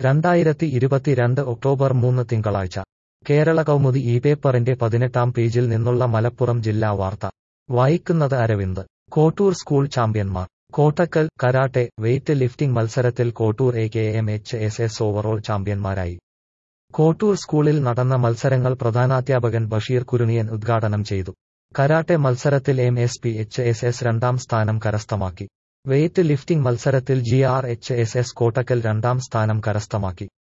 രണ്ടായിരത്തി ഇരുപത്തിരണ്ട് ഒക്ടോബർ മൂന്ന് തിങ്കളാഴ്ച കേരള കൗമുദി ഈ പേപ്പറിന്റെ പതിനെട്ടാം പേജിൽ നിന്നുള്ള മലപ്പുറം ജില്ലാ വാർത്ത വായിക്കുന്നത് അരവിന്ദ് കോട്ടൂർ സ്കൂൾ ചാമ്പ്യന്മാർ കോട്ടക്കൽ കരാട്ടെ വെയ്റ്റ് ലിഫ്റ്റിംഗ് മത്സരത്തിൽ Kottoor A K M H S S overall ചാമ്പ്യന്മാരായി കോട്ടൂർ സ്കൂളിൽ നടന്ന മത്സരങ്ങൾ പ്രധാനാധ്യാപകൻ ബഷീർ കുരുണിയൻ ഉദ്ഘാടനം ചെയ്തു കരാട്ടെ മത്സരത്തിൽ M S P H S S രണ്ടാം സ്ഥാനം കരസ്ഥമാക്കി വെയ്റ്റ് ലിഫ്റ്റിംഗ് മത്സരത്തിൽ G R H S S Kottakkal രണ്ടാം സ്ഥാനം കരസ്ഥമാക്കി